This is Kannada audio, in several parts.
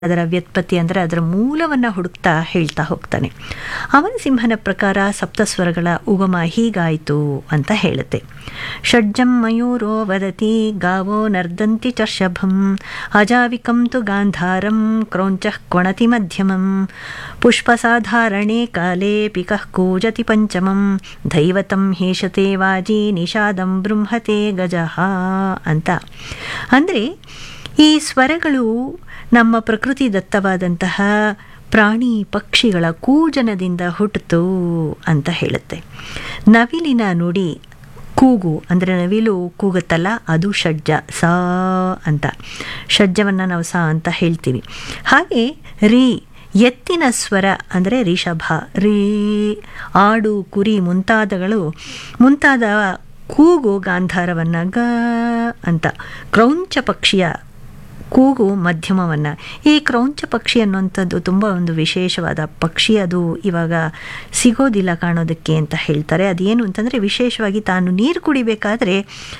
ಅದರ ವ್ಯುತ್ಪತ್ತಿ ಅಂದರೆ ಅದರ ಮೂಲವನ್ನು ಹುಡುಕ್ತಾ ಹೇಳ್ತಾ ಹೋಗ್ತಾನೆ ಅವನ ಸಿಂಹನ ಪ್ರಕಾರ ಸಪ್ತಸ್ವರಗಳ ಉಗಮ ಹೀಗಾಯಿತು ಅಂತ ಹೇಳುತ್ತೆ ಷಡ್ಜಂ ಮಯೂರೋ ವದತಿ ಗಾವೋ ನರ್ದಂತಿ ಚರ್ಷಭಂ ಅಜಾವಿಕಂ ತು ಗಾಂಧಾರಂ ಕ್ರೌಂಚಃ ಕೊಣತಿ ಮಧ್ಯಮಂ ಪುಷ್ಪಸಾಧಾರಣೆ ಕಾಲೇ ಪಿಕಃ ಕೂಜತಿ ಪಂಚಮಂ ದೈವತಂ ಹೇಷತೆ ವಾಜಿ ನಿಷಾದಂ ಬೃಂಹತೆ ಗಜಃ ಅಂತ ಅಂದರೆ ಈ ಸ್ವರಗಳು ನಮ್ಮ ಪ್ರಕೃತಿ ದತ್ತವಾದಂತಹ ಪ್ರಾಣಿ ಪಕ್ಷಿಗಳ ಕೂಜನದಿಂದ ಹುಟ್ಟಿತು ಅಂತ ಹೇಳುತ್ತೆ ನವಿಲಿನ ನುಡಿ ಕೂಗು ಅಂದರೆ ನವಿಲು ಕೂಗುತ್ತಲ್ಲ ಅದು ಷಡ್ಜ ಸ ಅಂತ ಷಡ್ಜವನ್ನು ನಾವು ಸ ಅಂತ ಹೇಳ್ತೀವಿ ಹಾಗೆ ರೀ ಎತ್ತಿನ ಸ್ವರ ಅಂದರೆ ರಿಷಭ ರೀ ಆಡು ಕುರಿ ಮುಂತಾದಗಳು ಮುಂತಾದ ಕೂಗು ಗಾಂಧಾರವನ್ನು ಗ ಅಂತ ಕ್ರೌಂಚ ಪಕ್ಷಿಯ ಕೂಗು ಮಧ್ಯಮವನ್ನು ಈ ಕ್ರೌಂಚ ಪಕ್ಷಿ ಅನ್ನುವಂಥದ್ದು ತುಂಬ ಒಂದು ವಿಶೇಷವಾದ ಪಕ್ಷಿ ಅದು ಇವಾಗ ಸಿಗೋದಿಲ್ಲ ಕಾಣೋದಕ್ಕೆ ಅಂತ ಹೇಳ್ತಾರೆ ಅದೇನು ಅಂತಂದರೆ ವಿಶೇಷವಾಗಿ ತಾನು ನೀರು ಕುಡಿಬೇಕಾದ್ರೆ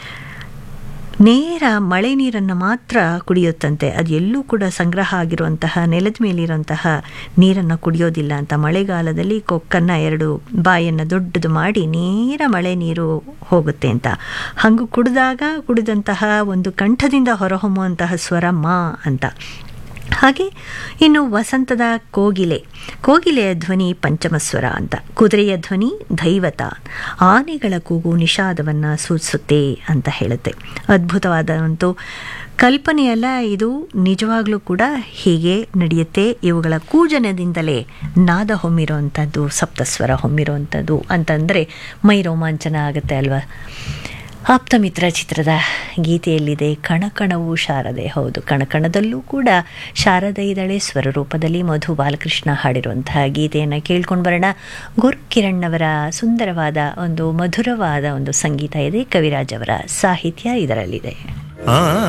ನೇರ ಮಳೆ ನೀರನ್ನು ಮಾತ್ರ ಕುಡಿಯುತ್ತಂತೆ ಅದು ಎಲ್ಲೂ ಕೂಡ ಸಂಗ್ರಹ ಆಗಿರುವಂತಹ ನೆಲದ ಮೇಲಿರುವಂತಹ ನೀರನ್ನು ಕುಡಿಯೋದಿಲ್ಲ ಅಂತ ಮಳೆಗಾಲದಲ್ಲಿ ಕೊಕ್ಕನ್ನು ಎರಡು ಬಾಯನ್ನು ದೊಡ್ಡದು ಮಾಡಿ ನೇರ ಮಳೆ ನೀರು ಹೋಗುತ್ತೆ ಅಂತ ಹಾಗೂ ಕುಡಿದಾಗ ಕುಡಿದಂತಹ ಒಂದು ಕಂಠದಿಂದ ಹೊರಹೊಮ್ಮುವಂತಹ ಸ್ವರ ಮಾ ಅಂತ ಹಾಗೆ ಇನ್ನು ವಸಂತದ ಕೋಗಿಲೆ ಕೋಗಿಲೆಯ ಧ್ವನಿ ಪಂಚಮಸ್ವರ ಅಂತ ಕುದುರೆಯ ಧ್ವನಿ ದೈವತ ಆನೆಗಳ ಕೂಗು ನಿಷಾದವನ್ನು ಸೂಚಿಸುತ್ತೆ ಅಂತ ಹೇಳುತ್ತೆ ಅದ್ಭುತವಾದ ಒಂದು ಕಲ್ಪನೆಯಲ್ಲ ಇದು ನಿಜವಾಗ್ಲೂ ಕೂಡ ಹೀಗೆ ನಡೆಯುತ್ತೆ ಇವುಗಳ ಕೂಜನದಿಂದಲೇ ನಾದ ಹೊಮ್ಮಿರೋವಂಥದ್ದು ಸಪ್ತಸ್ವರ ಹೊಮ್ಮಿರೋವಂಥದ್ದು ಅಂತಂದರೆ ಮೈ ರೋಮಾಂಚನ ಆಗುತ್ತೆ ಅಲ್ವಾ ಆಪ್ತಮಿತ್ರ ಚಿತ್ರದ ಗೀತೆಯಲ್ಲಿದೆ ಕಣಕಣವು ಶಾರದೆ ಹೌದು ಕಣಕಣದಲ್ಲೂ ಕೂಡ ಶಾರದೆ ಇದ್ದಾಳೆ ಸ್ವರರೂಪದಲ್ಲಿ ಮಧು ಬಾಲಕೃಷ್ಣ ಹಾಡಿರುವಂತಹ ಗೀತೆಯನ್ನು ಕೇಳ್ಕೊಂಡು ಬರೋಣ ಗುರುಕಿರಣ್ ಅವರ ಸುಂದರವಾದ ಒಂದು ಮಧುರವಾದ ಒಂದು ಸಂಗೀತ ಇದೆ ಕವಿರಾಜ್ ಅವರ ಸಾಹಿತ್ಯ ಇದರಲ್ಲಿದೆ ಆ